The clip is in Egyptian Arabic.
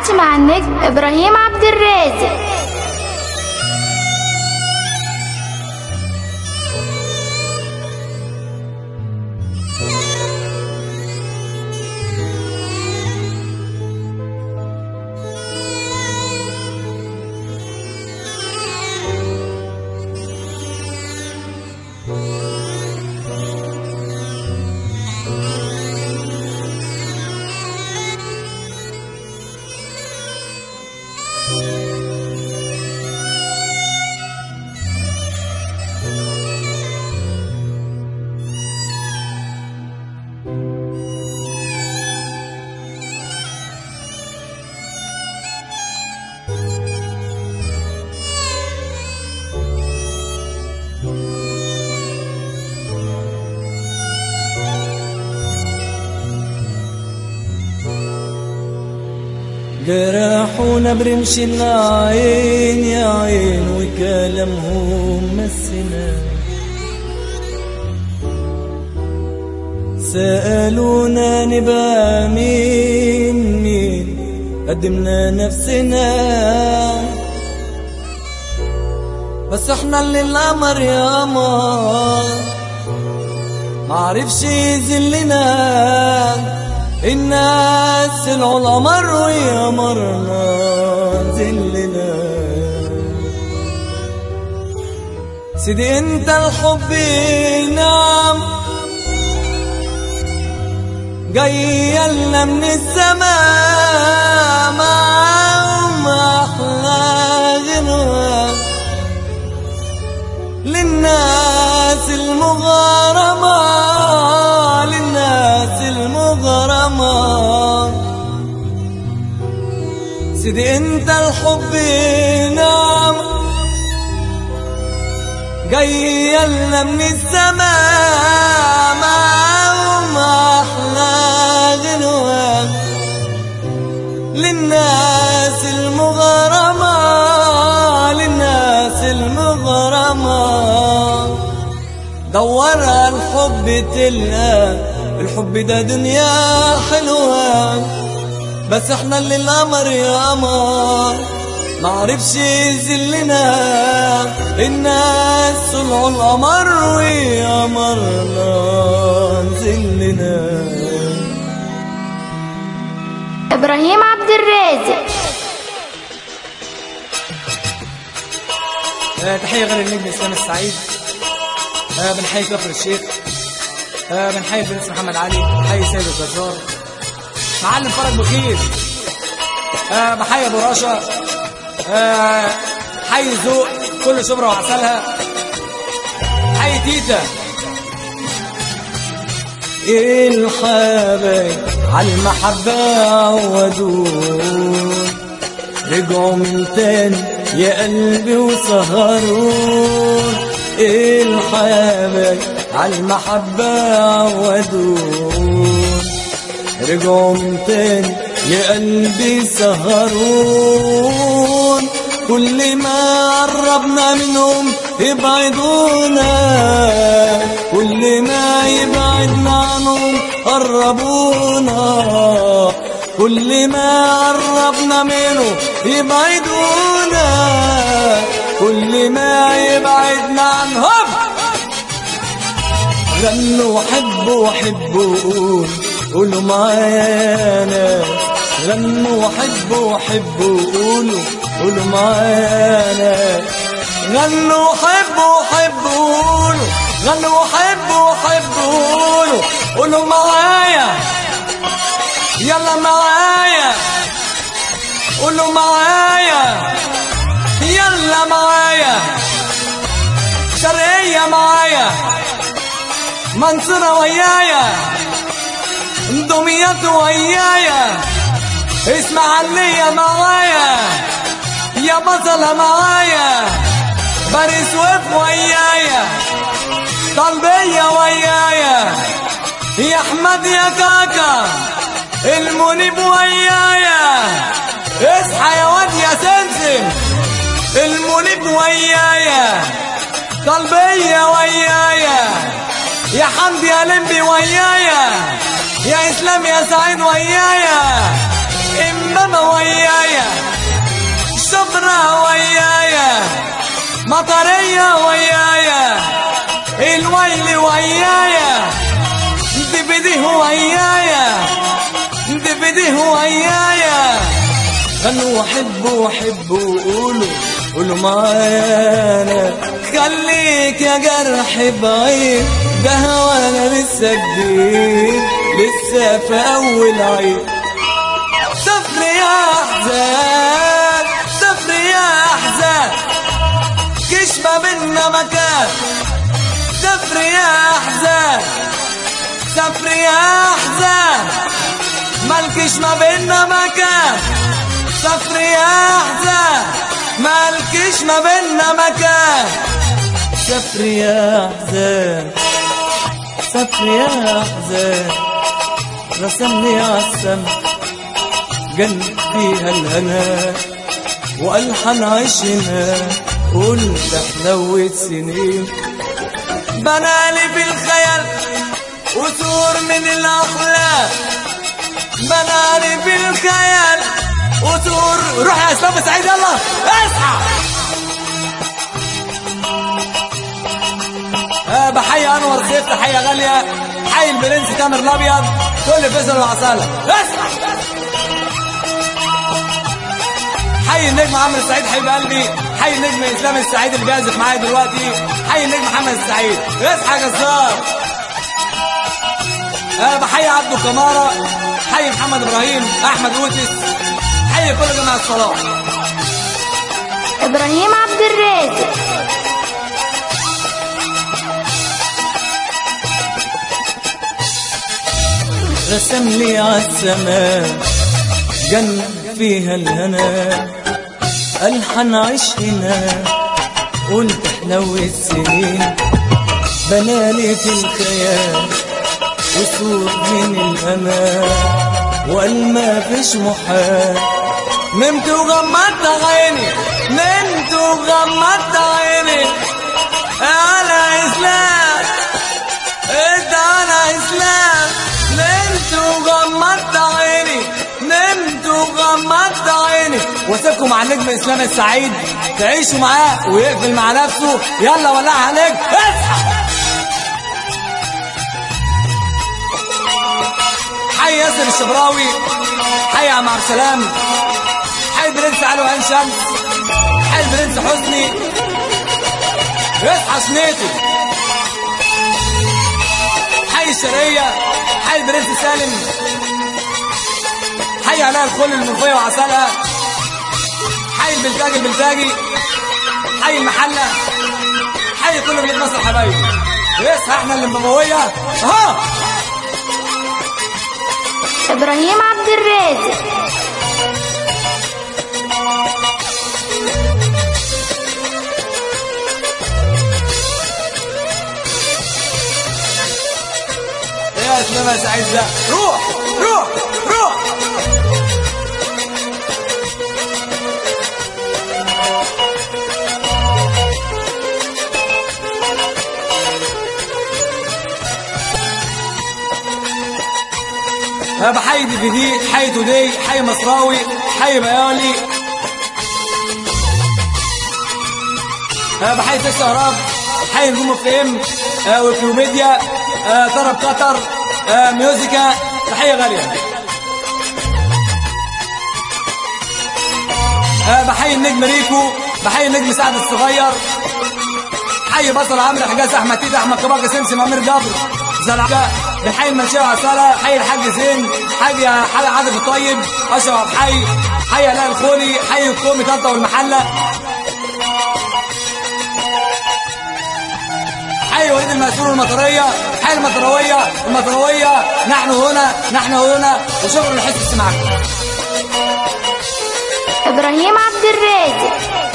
عاش مع النجم إبراهيم عبد الرازق جرحونا برمش العين يا عين وكلامهم مسنا سألونا نبقى مين مين قدمنا نفسنا بس احنا اللي القمر يا قمر معرفش يذلنا الناس العلماء ويا مرنا ذلنا سيدي انت الحب نعم جاي لنا من السماء معاهم احلى غنوة للناس المغرمة للناس المغرمة سيدي انت الحب نعم جاي لنا من السماء معاهم احلى غنوة للناس المغرمة للناس المغرمة دور على الحب تلقى الحب ده دنيا حلوة بس احنا اللي القمر يا قمر معرفش يذلنا الناس صنعوا القمر وقمرنا نزلنا إبراهيم عبد الرازق آه، تحية غير النجم إسلام السعيد آه، بنحيي كفر الشيخ آه، بنحيي البرنس محمد علي بنحيي سيد الجزار معلم فرج بخير آه، بحيي ابو رشا آه، حي ذوق كل شبرا وعسلها حي تيتا الحبايب على المحبة عودون رجعوا من تاني يا قلبي وسهرون الحبايب على المحبة عودون رجعوا من تاني يا قلبي سهرون كل ما قربنا منهم يبعدونا كل ما يبعدنا عنهم قربونا كل ما قربنا منه يبعدونا كل ما يبعدنا عنهم غنوا حبوا حبوا قول قولوا معايا ناس غنوا حبوا حبوا قولوا قولوا معايا ناس غنوا حبوا حبوا قولوا غنوا حبوا حبوا قولوا قولوا معايا يلا معايا قولوا معايا يلا معايا شرقية معايا منصورة ويايا دمياط ويايا اسماعيلية معايا يا بطلة معايا باريس وف ويايا طلبية ويايا يا احمد يا كاكا المنيب ويايا اصحى يا واد يا سمسم المنيب ويايا طلبية ويايا يا حمدي يا لمبي ويايا يا اسلام يا سعيد ويايا إمامة ويايا شبرا ويايا مطرية ويايا الويل ويايا دبده ويايا دبده ويايا غنوا وحبوا وحبوا قولوا قولوا معانا خليك يا جرح بعيد ده وانا لسه جديد لسه في اول عيد صفر يا احزان صفر يا احزان كش ما بينا مكان صفر يا احزان صفر يا احزان مالكش ما بينا مكان صفر يا احزان مالكش ما بينا مكان صفر يا احزان صفر يا احزان رسمني عالسما جن فيها الهنا والحن عشنا قلت حلوة سنين بنالي في الخيال وصور من الاخلاق بنالي في الخيال وصور روح يا اسلام سعيد يلا اصحى آه بحيي انور سيف تحيه غاليه حي البرنس تامر الابيض كل فيصل وعساله اصحى حي النجم عمرو السعيد حبيب قلبي حي النجم اسلام السعيد اللي بيعزف معايا دلوقتي حي النجم محمد السعيد اصحى يا جزار أه بحيي عبده كمارة حي محمد ابراهيم احمد اوتس حي كل جماعة الصلاة إبراهيم عبد الرازق رسم لي عالسماء جنة فيها الهنا ألحن عيش هنا قلت حلو السنين بنالي في الخيال وصور من الأمان وقال ما فيش محال نمت وغمضت عيني نمت وغمضت عيني على إسلام انت على إسلام نمت وغمضت عيني نمت وغمضت عيني واسيبكم مع النجم اسلام السعيد تعيشوا معاه ويقفل مع نفسه يلا ولع عليك اصحى حي ياسر الشبراوي حي عم عبد السلام حي البرنس علي وعين شمس حي البرنس حسني اصحى سنيتي حي الشرقية حي البرنس سالم حي علاء الخل المنوفية وعسلها حي البلتاجي البلتاجي حي المحلة حي كل بلاد مصر حبايبي يصحى احنا اللي مبوية ها إبراهيم عبد الرازق يا اسلام يا سعيد ده روح روح روح أنا بحيي دي في دي حي تودي حي مصراوي حي بيالي أنا بحيي تسع هراب حي نجوم اف ام آه، ويكيوبيديا آه، طرب قطر آه، ميوزيكا تحيه غاليه آه، بحيي النجم ريكو بحيي النجم سعد الصغير حي بصل عمرو حجاز احمد تيت احمد كباكه سمسم امير جبر زلعه بحي المنشيه وعساله حي الحاج زين حي حي عاطف الطيب اشرف عبد الحي حي علاء الخولي حي الكومي طنطا والمحله حي وليد المأسور المطرية حي المطروية المطروية نحن هنا نحن هنا وشكرا لحسن استماعكم إبراهيم عبد الرازق